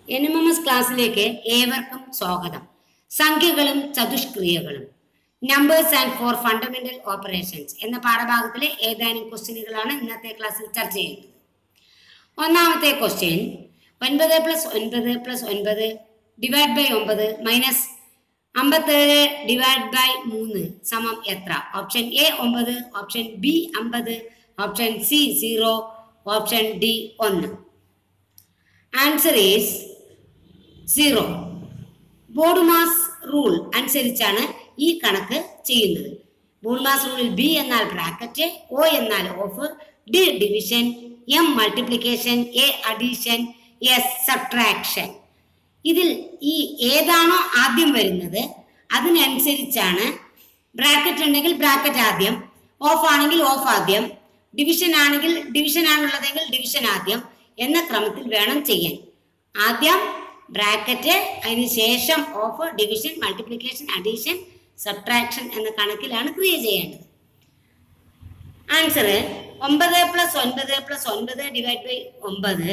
N M M S ക്ലാസ്സിലേക്ക് ഏവർക്കും സ്വാഗതം സംഖ്യകളും ചതുഷ്ക്രിയകളും numbers and four fundamental operations എന്ന പാഠഭാഗത്തിലെ ഏതാനും ക്വസ്റ്റ്യനുകളാണ് ഇന്നത്തെ ക്ലാസ്സിൽ ചർച്ച ചെയ്യുന്നത് ഒന്നാമത്തെ ക്വസ്റ്റ്യൻ ഒൻപത് പ്ലസ് ഒൻപത് പ്ലസ് ഒൻപത് ഡിവൈഡ് ബൈ ഒമ്പത് മൈനസ് അമ്പത്തേഴ് ഡിവൈഡ് ബൈ മൂന്ന് സമം എത്ര ഓപ്ഷൻ എ ഒമ്പത് ഓപ്ഷൻ ബി അമ്പത് option C zero option D ഒന്ന് answer is zero BODMAS rule അനുസരിച്ചാണ് ഈ കണക്ക് ചെയ്യുന്നത് ബോഡുമാസ് റൂളിൽ ബി എന്നാൽ ബ്രാക്കറ്റ് ഒ എന്നാൽ of D division M multiplication A addition S subtraction ഇതിൽ ഈ ഏതാണോ ആദ്യം വരുന്നത് അതിനനുസരിച്ചാണ് ബ്രാക്കറ്റ് ഉണ്ടെങ്കിൽ ബ്രാക്കറ്റ് ആദ്യം ഓഫ് ആണെങ്കിൽ ഓഫ് ആദ്യം ഡിവിഷൻ ആണെങ്കിൽ ഡിവിഷൻ ആണുള്ളതെങ്കിൽ ഡിവിഷൻ ആദ്യം എന്ന ക്രമത്തിൽ വേണം ചെയ്യാൻ ആദ്യം ബ്രാക്കറ്റ് അതിന് ശേഷം of division multiplication addition subtraction എന്ന കണക്കിലാണ് ക്രിയ ചെയ്യേണ്ടത് ആൻസർ ഒമ്പത് പ്ലസ് ഒൻപത് പ്ലസ് ഒൻപത് ഡിവൈഡ് ബൈ ഒമ്പത്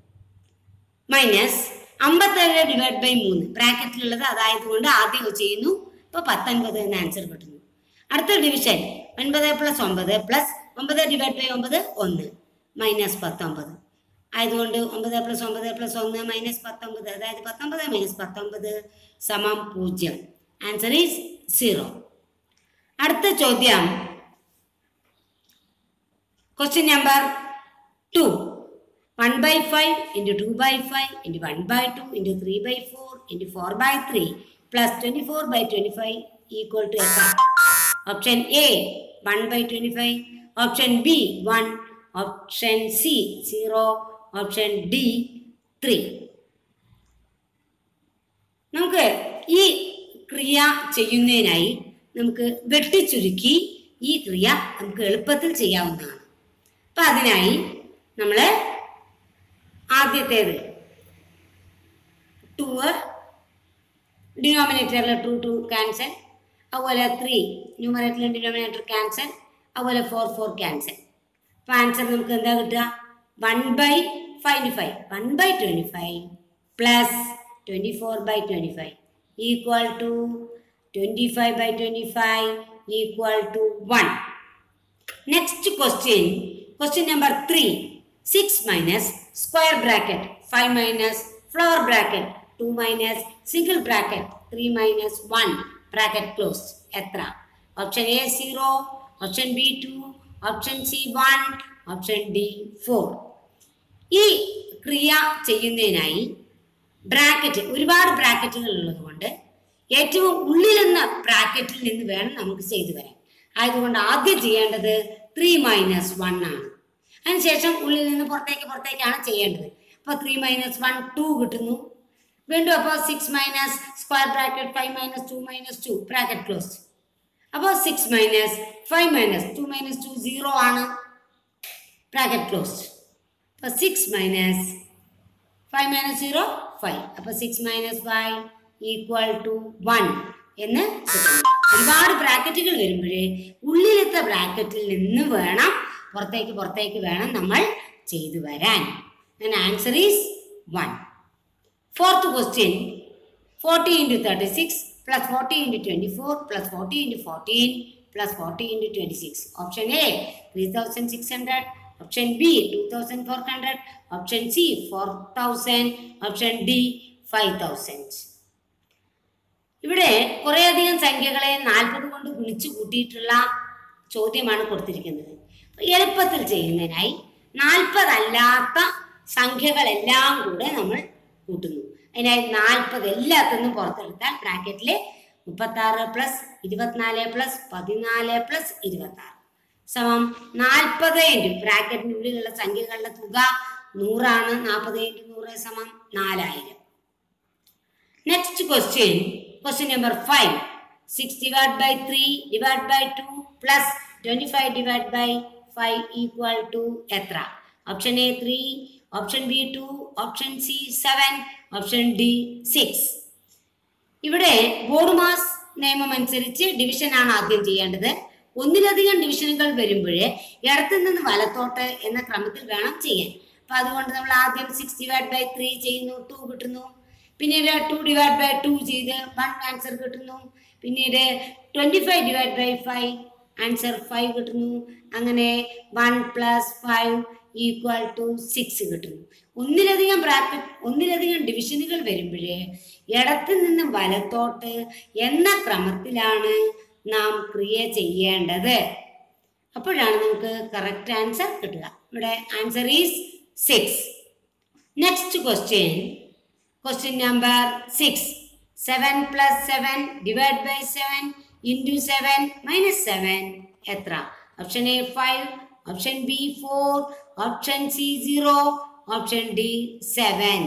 മൈനസ് അമ്പത്തേഴ് ഡിവൈഡ് ബൈ മൂന്ന് ബ്രാക്കറ്റിലുള്ളത് അതായതുകൊണ്ട് ആദ്യം ചെയ്യുന്നു ഇപ്പൊ പത്തൊൻപത് എന്ന ആൻസർ കിട്ടുന്നു അടുത്ത ഡിവിഷൻ ഒൻപത് പ്ലസ് ഒമ്പത് പ്ലസ് ഒമ്പത് ഡിവൈഡ് ബൈ ഒമ്പത് ഒന്ന് മൈനസ് പത്തൊമ്പത് ആയതുകൊണ്ട് ഒമ്പത് പ്ലസ് ഒമ്പത് പ്ലസ് ഒന്ന് മൈനസ് പത്തൊമ്പത് അതായത് പത്തൊമ്പത് മൈനസ് പത്തൊമ്പത് സമം പൂജ്യം ആൻസർ ഈസ് സീറോ അടുത്ത ചോദ്യം question number two one by five into two by five into one by two into three by four into four by three plus twenty four by twenty five equal to എത്ര option A one by twenty five option B one option C zero option D three നമുക്ക് ഈ ക്രിയ ചെയ്യുന്നതിനായി നമുക്ക് വെട്ടിച്ചുരുക്കി ഈ ക്രിയ നമുക്ക് എളുപ്പത്തിൽ ചെയ്യാവുന്നതാണ് അപ്പം അതിനായി നമ്മൾ ആദ്യത്തേത് ടു ഡിനോമിനേറ്ററിൽ ടു ടു ക്യാൻസൽ അതുപോലെ ത്രീ ന്യൂമറേറ്ററിൽ ഡിനോമിനേറ്റർ ക്യാൻസൽ അതുപോലെ ഫോർ ഫോർ ക്യാൻസൽ അപ്പോൾ ആൻസർ നമുക്ക് എന്താ കിട്ടുക one by five five one by twenty five plus twenty four by twenty five equal to twenty five by twenty five equal to one next question question number three six minus square bracket five minus flower bracket two minus single bracket three minus one bracket close എത്ര option A zero option B two option C one option D four ഈ ക്രിയ ചെയ്യുന്നതിനായി bracket ഒരുപാട് ബ്രാക്കറ്റുകൾ ഉള്ളതുകൊണ്ട് ഏറ്റവും ഉള്ളിലെന്ന ബ്രാക്കറ്റിൽ നിന്ന് വേണം നമുക്ക് ചെയ്തു വരാൻ ആയതുകൊണ്ട് ആദ്യം ചെയ്യേണ്ടത് ത്രീ മൈനസ് വൺ ആണ് അതിനുശേഷം ഉള്ളിൽ നിന്ന് പുറത്തേക്ക് പുറത്തേക്കാണ് ചെയ്യേണ്ടത് അപ്പോൾ ത്രീ മൈനസ് വൺ ടു കിട്ടുന്നു വീണ്ടും അപ്പോൾ six minus square bracket five minus two minus two bracket close അപ്പോൾ six minus five minus two minus two zero ആണ് ബ്രാക്കറ്റ് ക്ലോസ് അപ്പോൾ six minus five minus zero five അപ്പോൾ six minus five equal to one എന്ന് കിട്ടുന്നു ഒരുപാട് ബ്രാക്കറ്റുകൾ വരുമ്പോഴേ ഉള്ളിലത്തെ ബ്രാക്കറ്റിൽ നിന്ന് വേണം പുറത്തേക്ക് പുറത്തേക്ക് വേണം നമ്മൾ ചെയ്തു വരാൻ answer is one fourth question forty into thirty six plus forty into twenty four plus forty into fourteen plus forty into twenty six option A three thousand six hundred option B two thousand four hundred option C four thousand option D five thousand ഇവിടെ കുറേയധികം സംഖ്യകളെ നാൽപ്പത് കൊണ്ട് ഗുണിച്ചു കൂട്ടിയിട്ടുള്ള ചോദ്യമാണ് കൊടുത്തിരിക്കുന്നത് അപ്പൊ എളുപ്പത്തിൽ ചെയ്യുന്നതിനായി നാൽപ്പതല്ലാത്ത സംഖ്യകളെല്ലാം കൂടെ നമ്മൾ കൂട്ടുന്നു അതിനായി നാൽപ്പത് എല്ലാത്തിനും പുറത്തെടുത്താൽ ബ്രാക്കറ്റിൽ മുപ്പത്തി ആറ് പ്ലസ് ഇരുപത്തിനാല് പ്ലസ് പതിനാല് പ്ലസ് ഇരുപത്തി ആറ് സമം നാൽപ്പത് ഇൻറ്റു ബ്രാക്കറ്റിനുള്ളിലുള്ള സംഖ്യകളുടെ തുക നൂറാണ് നാൽപ്പത് ഇൻറ്റു നൂറ് സമം നാലായിരം next question question number five six divide by three divide by two plus twenty five divide by five equal to എത്ര option A three option B two option C seven option D six ഇവിടെ BODMAS നിയമം അനുസരിച്ച് division ആണ് ആദ്യം ചെയ്യേണ്ടത് ഒന്നിലധികം ഡിവിഷനുകൾ വരുമ്പോൾ ഇടത്തു നിന്ന് വലത്തോട്ട് എന്ന ക്രമത്തിൽ വേണം ചെയ്യാൻ അപ്പൊ അതുകൊണ്ട് നമ്മൾ ആദ്യം സിക്സ് ഡിവൈഡ് ബൈ ത്രീ ചെയ്യുന്നു ടു കിട്ടുന്നു പിന്നീട് ടു ഡിവൈഡ് ബൈ ടു ചെയ്ത് വൺ ആൻസർ കിട്ടുന്നു പിന്നീട് twenty five divide by five answer five കിട്ടുന്നു അങ്ങനെ one plus five equal to six കിട്ടുന്നു ഒന്നിലധികം ബ്രാക്കറ്റ് ഒന്നിലധികം ഡിവിഷനുകൾ വരുമ്പോഴേ ഇടത്ത് നിന്നും വലത്തോട്ട് എന്ന ക്രമത്തിലാണ് നാം ക്രിയ ചെയ്യേണ്ടത് അപ്പോഴാണ് നമുക്ക് കറക്റ്റ് ആൻസർ കിട്ടുക ഇവിടെ answer is six next question question number six seven plus seven divide by seven into seven minus seven എത്ര option A five option B four option C zero option D seven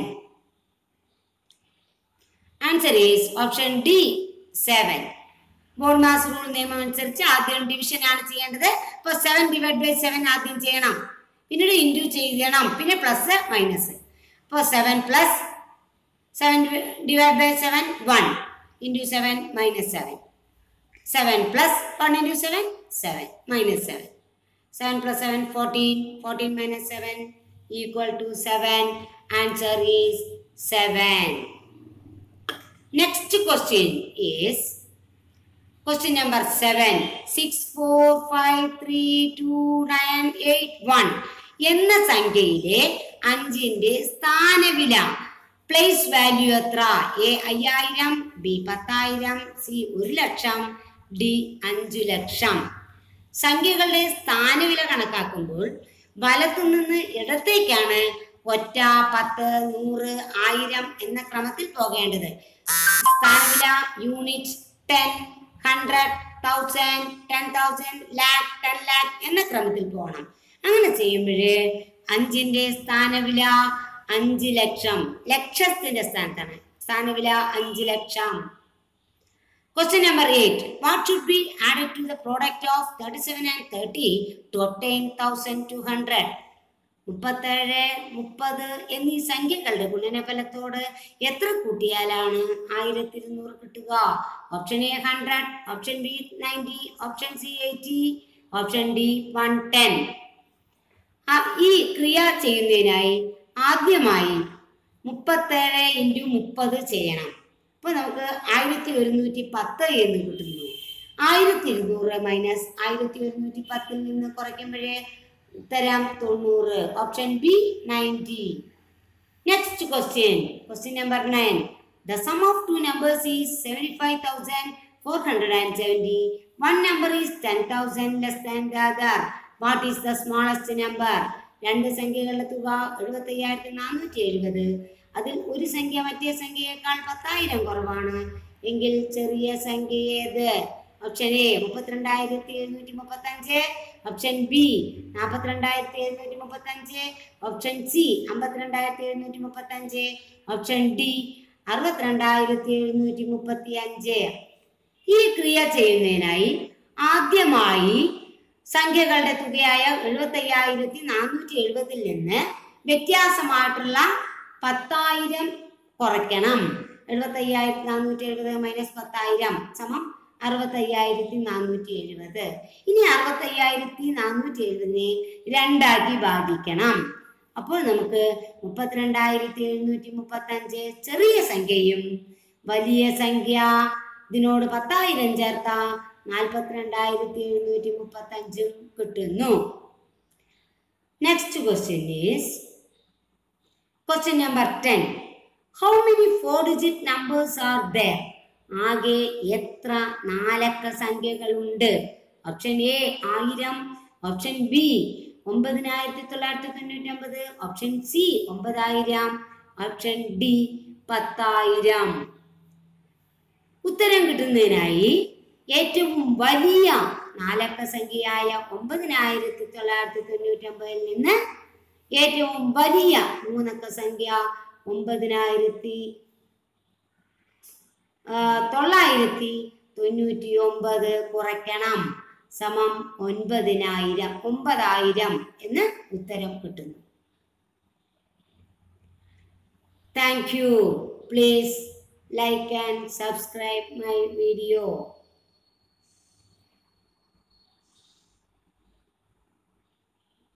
answer is option D seven BODMAS rule നിയമം അനുസരിച്ച് ആദ്യം division ആണ് ചെയ്യേണ്ടത് ഇപ്പൊ seven divide by seven ആദ്യം ചെയ്യണം പിന്നീട് ഇൻറ്റു ചെയ്യണം പിന്നെ പ്ലസ് മൈനസ് അപ്പോൾ seven plus seven divide by seven one into seven minus seven seven plus one into seven seven minus seven seven plus seven fourteen fourteen minus seven equal to seven answer is seven next question is Question number 7. 6, 4, 5, 3, 2, 9, 8, 1 എന്ന സംഖ്യയിലെ അഞ്ചിന്റെ സ്ഥാനവില place value എത്ര A അയ്യായിരം B പത്തായിരം C ഒരു ലക്ഷം D അഞ്ചു ലക്ഷം സംഖ്യകളുടെ സ്ഥാനവില കണക്കാക്കുമ്പോൾ വലത്തു നിന്ന് ഇടത്തേക്കാണ് ഒറ്റ പത്ത് നൂറ് ആയിരം എന്ന ക്രമത്തിൽ പോകേണ്ടത് സ്ഥാനവില unit ten hundred thousand ten thousand lakh ten lakh എന്ന ക്രമത്തിൽ പോകണം അങ്ങനെ ചെയ്യുമ്പോൾ അഞ്ചിന്റെ സ്ഥാനവില അഞ്ച് ലക്ഷം ലക്ഷത്തിന്റെ സ്ഥാനത്താണ് സ്ഥാനവില അഞ്ച് ലക്ഷം Question number 8. What should be added to the product of 37 and 30 to obtain 1200? മുപ്പത്തേഴ് മുപ്പത് എന്നീ സംഖ്യകളുടെ ഗുണനഫലത്തോട് എത്ര കൂട്ടിയാലാണ് ആയിരത്തി ഇരുന്നൂറ് കിട്ടുക option A hundred option B ninety option C eighty option D one ten ഈ ക്രിയ ചെയ്യുന്നതിനായി ആദ്യമായി മുപ്പത്തേഴ് ഇൻറ്റു മുപ്പത് ചെയ്യണം അപ്പോൾ നമുക്ക് ആയിരത്തി ഒരുന്നൂറ്റി പത്ത് എന്ന് കിട്ടുന്നു ആയിരത്തി ഇരുന്നൂറ് മൈനസ് ആയിരത്തി ഒരുന്നൂറ്റി പത്തിൽ നിന്ന് കുറയ്ക്കുമ്പോഴേ ഉത്തരം തൊണ്ണൂറ് option B ninety next question question number nine the sum of two numbers is seventy five thousand four hundred and seventy one number is ten thousand less than the other what is the smallest number രണ്ട് സംഖ്യകളുടെ തുക എഴുപത്തി അയ്യായിരത്തി നാനൂറ്റി എഴുപത് അതിൽ ഒരു സംഖ്യ മറ്റേ സംഖ്യയേക്കാൾ പത്തായിരം കുറവാണ് എങ്കിൽ ചെറിയ സംഖ്യ ഏത് ഓപ്ഷൻ എ മുപ്പത്തിരണ്ടായിരത്തി എഴുന്നൂറ്റി മുപ്പത്തി അഞ്ച് ഓപ്ഷൻ ബി നാൽപ്പത്തിരണ്ടായിരത്തി എഴുന്നൂറ്റി മുപ്പത്തി അഞ്ച് ഓപ്ഷൻ സി അമ്പത്തിരണ്ടായിരത്തി എഴുന്നൂറ്റി മുപ്പത്തി അഞ്ച് ഓപ്ഷൻ ഡി അറുപത്തിരണ്ടായിരത്തി എഴുന്നൂറ്റി മുപ്പത്തി അഞ്ച് ഈ ക്രിയ ചെയ്യുന്നതിനായി ആദ്യമായി സംഖ്യകളുടെ തുകയായ എഴുപത്തി അയ്യായിരത്തി നാനൂറ്റി എഴുപതിൽ നിന്ന് വ്യത്യാസമായിട്ടുള്ള പത്തായിരം കുറയ്ക്കണം എഴുപത്തി അയ്യായിരത്തി നാനൂറ്റി എഴുപത് മൈനസ് പത്തായിരം സമം അറുപത്തി അയ്യായിരത്തി നാനൂറ്റി എഴുപത് ഇനി അറുപത്തി അയ്യായിരത്തി നാനൂറ്റി എഴുപതിനെ രണ്ടാക്കി ഭാഗിക്കണം അപ്പോൾ നമുക്ക് മുപ്പത്തിരണ്ടായിരത്തി എഴുന്നൂറ്റി മുപ്പത്തി അഞ്ച് ചെറിയ സംഖ്യയും വലിയ സംഖ്യ ഇതിനോട് പത്തായിരം ചേർത്ത നാൽപ്പത്തിരണ്ടായിരത്തി എഴുന്നൂറ്റി മുപ്പത്തി അഞ്ചും കിട്ടുന്നു next question is question number ten how many four digit numbers are there ആകെ എത്ര നാലക്ക സംഖ്യകളുണ്ട് ഓപ്ഷൻ എ ആയിരം ഓപ്ഷൻ ബി ഒമ്പതിനായിരത്തി തൊള്ളായിരത്തി തൊണ്ണൂറ്റി ഒമ്പത് ഓപ്ഷൻ സി ഒമ്പതായിരം ഓപ്ഷൻ ഡി പത്തായിരം ഉത്തരം കിട്ടുന്നതിനായി ഏറ്റവും വലിയ നാലക്ക സംഖ്യയായ ഒമ്പതിനായിരത്തി തൊള്ളായിരത്തി തൊണ്ണൂറ്റി ഒമ്പതിൽ നിന്ന് ഏറ്റവും വലിയ മൂന്നക്ക സംഖ്യ ഒമ്പതിനായിരത്തി ആ, തൊള്ളായിരത്തി തൊണ്ണൂറ്റി ഒമ്പത് കുറയ്ക്കണം സമം ഒൻപതിനായിരം ഒമ്പതായിരം എന്ന് ഉത്തരം കിട്ടുന്നു thank you please like and subscribe my video